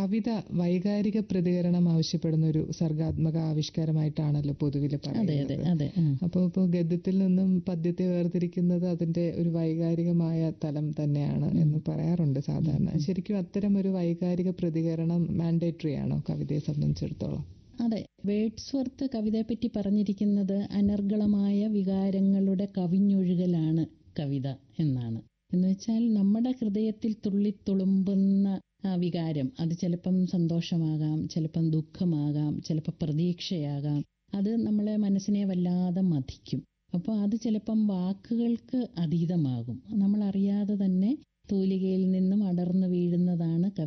കവിത വൈകാരിക പ്രതികരണം ആവശ്യപ്പെടുന്ന ഒരു സർഗാത്മക ആവിഷ്കാരമായിട്ടാണല്ലോ പൊതുവിൽ അതെ അതെ പറയുന്നത് അതെ ഉം. അപ്പോൾ ഇപ്പോൾ ഗദ്യത്തിൽ നിന്നും പദ്യത്തെ വേർതിരിക്കുന്നത് അതിന്റെ ഒരു വൈകാരികമായ തലം തന്നെയാണ് എന്ന് പറയാറുണ്ട് സാധാരണ ശരിക്കും അത്തരം ഒരു വൈകാരിക പ്രതികരണം മാൻഡേറ്ററി ആണോ കവിതയെ സംബന്ധിച്ചിടത്തോളം അതെ വേഡ്സ്വർത്ത് കവിതയെപ്പറ്റി പറഞ്ഞിരിക്കുന്നത് അനർഗളമായ വികാരങ്ങളുടെ കവിഞ്ഞൊഴുകലാണ് കവിത എന്നാണ് എന്ന് വെച്ചാൽ നമ്മുടെ ഹൃദയത്തിൽ തുള്ളിത്തുളുമ്പുന്ന ആ വികാരം അത് ചിലപ്പം സന്തോഷമാകാം ചിലപ്പം ദുഃഖമാകാം ചിലപ്പോൾ പ്രതീക്ഷയാകാം അത് നമ്മളെ മനസ്സിനെ വല്ലാതെ മതിക്കും അപ്പോൾ അത് ചിലപ്പം വാക്കുകൾക്ക് അതീതമാകും നമ്മൾ അറിയാതെ തന്നെ തൂലികയിൽ നിന്നും അടർന്നു വീഴുന്നതാണ് കവി